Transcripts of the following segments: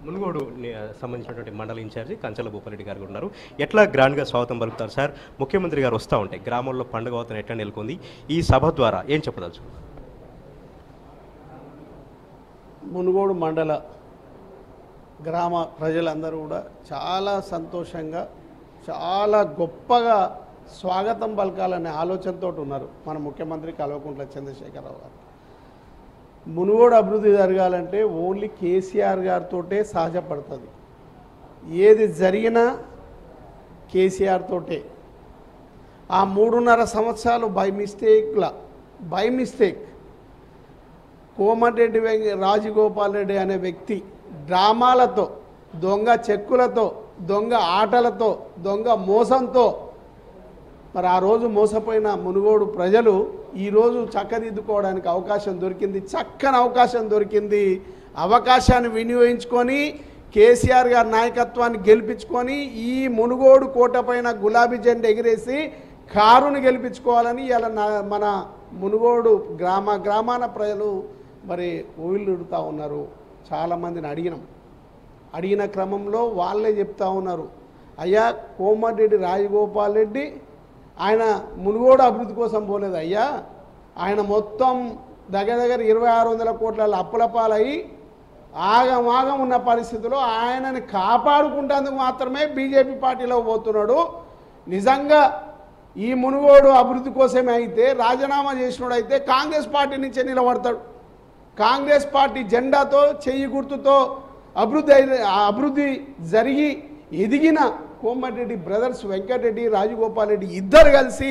మునుగోడు ని- సంబంధించినటువంటి మండల ఇన్ఛార్జి కంచెల భూపారెడ్డి గారు కూడా ఉన్నారు ఎట్లా గ్రాండ్గా స్వాగతం పలుకుతారు సార్ ముఖ్యమంత్రి గారు వస్తూ ఉంటాయి గ్రామంలో పండుగ వాతావరణం ఎట్లా నెలకొంది ఈ సభ ద్వారా ఏం చెప్పదలుచు మునుగోడు మండల గ్రామ ప్రజలందరూ కూడా చాలా సంతోషంగా చాలా గొప్పగా స్వాగతం పలకాలనే ఆలోచనతో ఉన్నారు మన ముఖ్యమంత్రి కల్వకుంట్ల చంద్రశేఖరరావు గారు మునుగోడు అభివృద్ధి జరగాలంటే ఓన్లీ కేసీఆర్ గారితోటే సహజపడుతుంది ఏది జరిగినా కేసీఆర్ తోటే ఆ మూడున్నర సంవత్సరాలు బై మిస్టేక్ల బై మిస్టేక్ కోమటిరెడ్డి వెంక రాజగోపాల్ రెడ్డి అనే వ్యక్తి డ్రామాలతో దొంగ చెక్కులతో దొంగ ఆటలతో దొంగ మోసంతో మరి ఆ రోజు మోసపోయిన మునుగోడు ప్రజలు ఈరోజు చక్కదిద్దుకోవడానికి అవకాశం దొరికింది చక్కని అవకాశం దొరికింది అవకాశాన్ని వినియోగించుకొని కేసీఆర్ గారి నాయకత్వాన్ని గెలిపించుకొని ఈ మునుగోడు కోట పైన గులాబీ జెండా ఎగిరేసి కారుని గెలిపించుకోవాలని ఇలా మన మునుగోడు గ్రామ గ్రామాన ప్రజలు మరి ఊళ్ళుడుతూ ఉన్నారు చాలామందిని అడిగినాం అడిగిన క్రమంలో వాళ్ళే చెప్తా ఉన్నారు అయ్యా కోమటిరెడ్డి రాజగోపాల్ రెడ్డి ఆయన మునుగోడు అభివృద్ధి కోసం పోలేదు అయ్యా ఆయన మొత్తం దగ్గర దగ్గర ఇరవై ఆరు వందల కోట్ల అప్పుల పాలయ్యి ఆగం ఆగం ఉన్న పరిస్థితిలో ఆయనని కాపాడుకుంటేందుకు మాత్రమే బీజేపీ పార్టీలో పోతున్నాడు నిజంగా ఈ మునుగోడు అభివృద్ధి కోసమే అయితే రాజీనామా చేసినోడైతే కాంగ్రెస్ పార్టీ నుంచే నిలబడతాడు కాంగ్రెస్ పార్టీ జెండాతో చెయ్యి గుర్తుతో అభివృద్ధి అయిన ఆ అభివృద్ధి జరిగి ఎదిగిన కోమటిరెడ్డి బ్రదర్స్ వెంకటరెడ్డి రాజగోపాల్ రెడ్డి ఇద్దరు కలిసి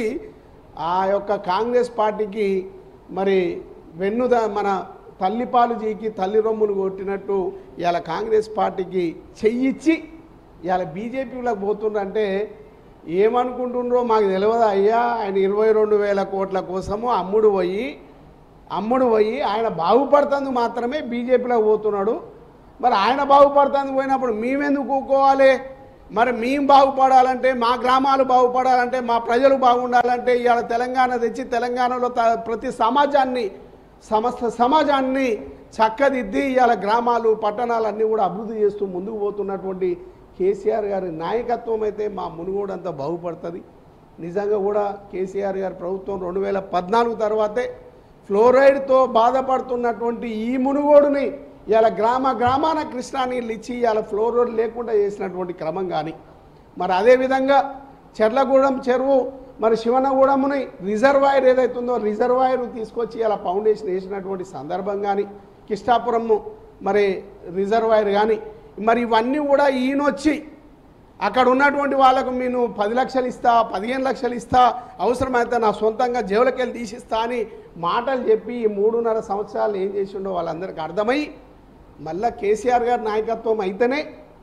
ఆ యొక్క కాంగ్రెస్ పార్టీకి మరి వెన్నుద మన తల్లిపాలు జీకి తల్లి రొమ్ములు కొట్టినట్టు ఇవాళ కాంగ్రెస్ పార్టీకి చెయ్యిచ్చి ఇవాళ బీజేపీలోకి పోతుండ్రంటే ఏమనుకుంటుండ్రో మాకు తెలియదా అయ్యా ఆయన ఇరవై రెండు వేల కోట్ల కోసము అమ్ముడు పోయి అమ్ముడు పోయి ఆయన బాగుపడుతుంది మాత్రమే బీజేపీలో పోతున్నాడు మరి ఆయన బాగుపడుతుంది పోయినప్పుడు మేమెందుకు కూకోవాలి మరి మేము బాగుపడాలంటే మా గ్రామాలు బాగుపడాలంటే మా ప్రజలు బాగుండాలంటే ఇవాళ తెలంగాణ తెచ్చి తెలంగాణలో త- ప్రతి సమాజాన్ని సమస్త సమాజాన్ని చక్కదిద్ది ఇవాళ గ్రామాలు పట్టణాలు అన్నీ కూడా అభివృద్ధి చేస్తూ ముందుకు పోతున్నటువంటి కేసీఆర్ గారి నాయకత్వం అయితే మా మునుగోడు అంతా బాగుపడుతుంది నిజంగా కూడా కేసీఆర్ గారి ప్రభుత్వం రెండు వేల పద్నాలుగు తర్వాతే ఫ్లోరైడ్తో బాధపడుతున్నటువంటి ఈ మునుగోడుని ఇవాళ గ్రామ గ్రామాన కృష్ణా నీళ్ళు ఇచ్చి ఇవాళ ఫ్లోరైడ్ లేకుండా చేసినటువంటి క్రమం కానీ మరి అదేవిధంగా చెర్లగూడెం చెరువు మరి శివనగూడెంని రిజర్వాయర్ ఏదైతుందో రిజర్వాయర్ తీసుకొచ్చి ఇలా ఫౌండేషన్ వేసినటువంటి సందర్భం కానీ కిష్టాపురం మరి రిజర్వాయర్ కానీ మరి ఇవన్నీ కూడా ఈయనొచ్చి అక్కడ ఉన్నటువంటి వాళ్ళకు నేను పది లక్షలు ఇస్తా పదిహేను లక్షలు ఇస్తా అవసరమైతే నా సొంతంగా జేబులకెళ్ళి తీసిస్తా అని మాటలు చెప్పి ఈ మూడున్నర సంవత్సరాలు ఏం చేసిండో వాళ్ళందరికీ అర్థమై మళ్ళా కేసీఆర్ గారి నాయకత్వం అయితేనే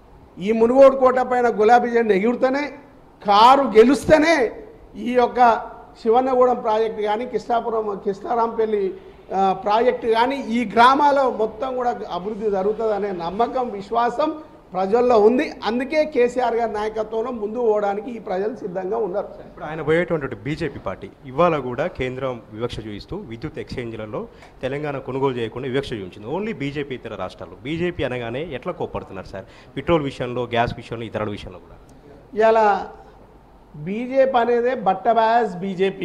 ఈ మునుగోడు కోట పైన గులాబీ జెండా ఎగురుతూనే కారు గెలుస్తేనే ఈ యొక్క శివన్నగూడెం ప్రాజెక్టు కానీ కృష్ణాపురం కృష్ణారాంపల్లి ఆ, ప్రాజెక్టు కానీ ఈ గ్రామాల్లో మొత్తం కూడా అభివృద్ధి జరుగుతుందనే నమ్మకం విశ్వాసం ప్రజల్లో ఉంది అందుకే కేసీఆర్ గారి నాయకత్వంలో ముందు పోవడానికి ఈ ప్రజలు సిద్ధంగా ఉన్నారు ఇప్పుడు ఆయన పోయేటువంటి బీజేపీ పార్టీ ఇవాళ కూడా కేంద్రం వివక్ష చూపిస్తూ విద్యుత్ ఎక్స్చేంజ్లలో తెలంగాణ కొనుగోలు చేయకుండా వివక్ష చూపించింది ఓన్లీ బీజేపీ ఇతర రాష్ట్రాల్లో బీజేపీ అనగానే ఎట్లా కోప్పడుతున్నారు సార్ పెట్రోల్ విషయంలో గ్యాస్ విషయంలో ఇతరుల విషయంలో కూడా ఇలా బీజేపీ అనేదే బట్టబాస్ బీజేపీ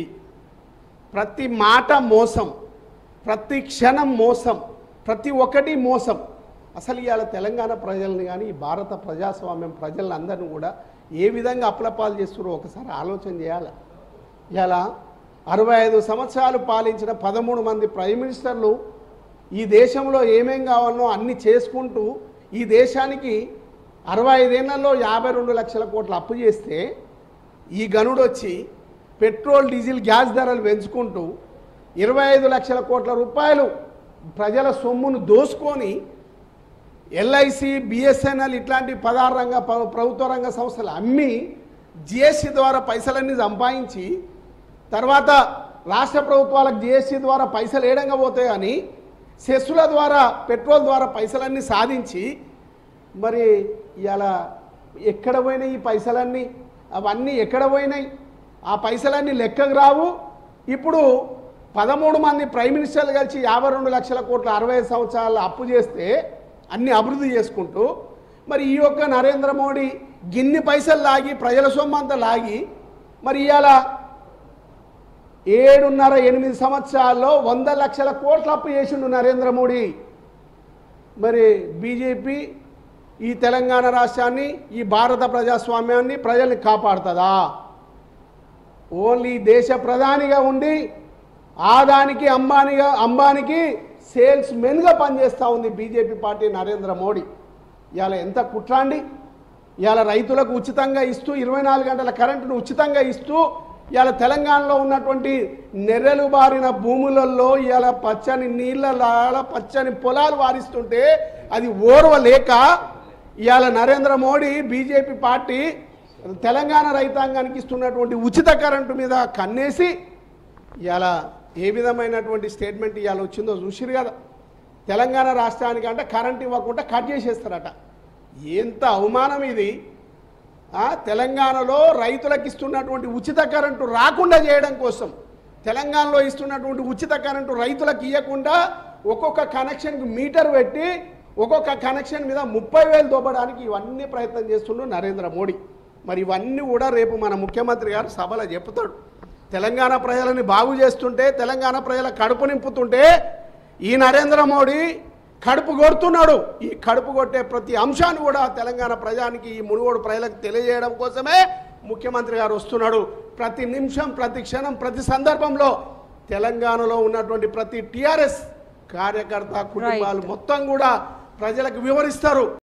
ప్రతి మాట మోసం ప్రతి క్షణం మోసం ప్రతి ఒక్కటి మోసం అసలు ఇవాళ తెలంగాణ ప్రజల్ని కానీ ఈ భారత ప్రజాస్వామ్యం ప్రజలందరినీ కూడా ఏ విధంగా అప్లపాలు చేస్తున్నారో ఒకసారి ఆలోచన చేయాలి ఇలా అరవై ఐదు సంవత్సరాలు పాలించిన పదమూడు మంది ప్రైమ్ మినిస్టర్లు ఈ దేశంలో ఏమేం కావాలనో అన్ని చేసుకుంటూ ఈ దేశానికి అరవై ఐదేళ్లలో యాభై రెండు లక్షల కోట్ల అప్పు చేస్తే ఈ గనుడు వచ్చి పెట్రోల్ డీజిల్ గ్యాస్ ధరలు పెంచుకుంటూ ఇరవై ఐదు లక్షల కోట్ల రూపాయలు ప్రజల సొమ్మును దోసుకొని ఎల్ఐసి బిఎస్ఎన్ఎల్ ఇట్లాంటి పదహారు రంగ ప్ర- ప్రభుత్వ రంగ సంస్థలు అమ్మి జిఎస్టీ ద్వారా పైసలన్నీ సంపాదించి తర్వాత రాష్ట్ర ప్రభుత్వాలకు జిఎస్టీ ద్వారా పైసలు ఏడంగా పోతాయి అని సెస్సుల ద్వారా పెట్రోల్ ద్వారా పైసలన్నీ సాధించి మరి ఇలా ఎక్కడ పోయినాయి ఈ పైసలన్నీ అవన్నీ ఎక్కడ పోయినాయి ఆ పైసలన్నీ లెక్కకు రావు ఇప్పుడు పదమూడు మంది ప్రైమ్ మినిస్టర్లు కలిసి యాభై రెండు లక్షల కోట్ల అరవై ఐదు సంవత్సరాలు అప్పు చేస్తే అన్ని అభివృద్ధి చేసుకుంటూ మరి ఈ యొక్క నరేంద్ర మోడీ గిన్ని పైసలు లాగి ప్రజల సొమ్మంతా లాగి మరి ఇవాళ ఏడున్నర ఎనిమిది సంవత్సరాల్లో వంద లక్షల కోట్ల అప్పు చేసిండు నరేంద్ర మోడీ మరి బీజేపీ ఈ తెలంగాణ రాష్ట్రాన్ని ఈ భారత ప్రజాస్వామ్యాన్ని ప్రజల్ని కాపాడుతుందా ఓన్లీ దేశ ప్రధానిగా ఉండి ఆదానికి అంబానీగా అంబానికి సేల్స్ మెన్గా పనిచేస్తూ ఉంది బీజేపీ పార్టీ నరేంద్ర మోడీ ఇవాళ ఎంత కుట్రాండి ఇవాళ రైతులకు ఉచితంగా ఇస్తూ ఇరవై నాలుగు గంటల కరెంటును ఉచితంగా ఇస్తూ ఇవాళ తెలంగాణలో ఉన్నటువంటి నెర్రెలు బారిన భూములలో ఇవాళ పచ్చని నీళ్ళ పచ్చని పొలాలు వారిస్తుంటే అది ఓర్వలేక ఇవాళ నరేంద్ర మోడీ బీజేపీ పార్టీ తెలంగాణ రైతాంగానికి ఇస్తున్నటువంటి ఉచిత కరెంటు మీద కన్నేసి ఇవాళ ఏ విధమైనటువంటి స్టేట్మెంట్ ఇవాళ వచ్చిందో చూసిరు కదా తెలంగాణ రాష్ట్రానికి అంటే కరెంట్ ఇవ్వకుండా కట్ చేసేస్తారట ఎంత అవమానం ఇది ఆ, తెలంగాణలో రైతులకు ఇస్తున్నటువంటి ఉచిత కరెంటు రాకుండా చేయడం కోసం తెలంగాణలో ఇస్తున్నటువంటి ఉచిత కరెంటు రైతులకు ఇవ్వకుండా ఒక్కొక్క కనెక్షన్కి మీటర్ పెట్టి ఒక్కొక్క కనెక్షన్ మీద ముప్పై వేలు దోపడానికి ఇవన్నీ ప్రయత్నం చేస్తుండ్రు నరేంద్ర మోడీ మరి ఇవన్నీ కూడా రేపు మన ముఖ్యమంత్రి గారు సభలో చెప్తాడు తెలంగాణ ప్రజలని బాగు చేస్తుంటే తెలంగాణ ప్రజల కడుపు నింపుతుంటే ఈ నరేంద్ర మోడీ కడుపు కొడుతున్నాడు ఈ కడుపు కొట్టే ప్రతి అంశాన్ని కూడా తెలంగాణ ప్రజానికి ఈ మునుగోడు ప్రజలకు తెలియజేయడం కోసమే ముఖ్యమంత్రి గారు వస్తున్నాడు ప్రతి నిమిషం ప్రతి క్షణం ప్రతి సందర్భంలో తెలంగాణలో ఉన్నటువంటి ప్రతి టిఆర్ఎస్ కార్యకర్త కుటుంబాలు మొత్తం కూడా ప్రజలకు వివరిస్తారు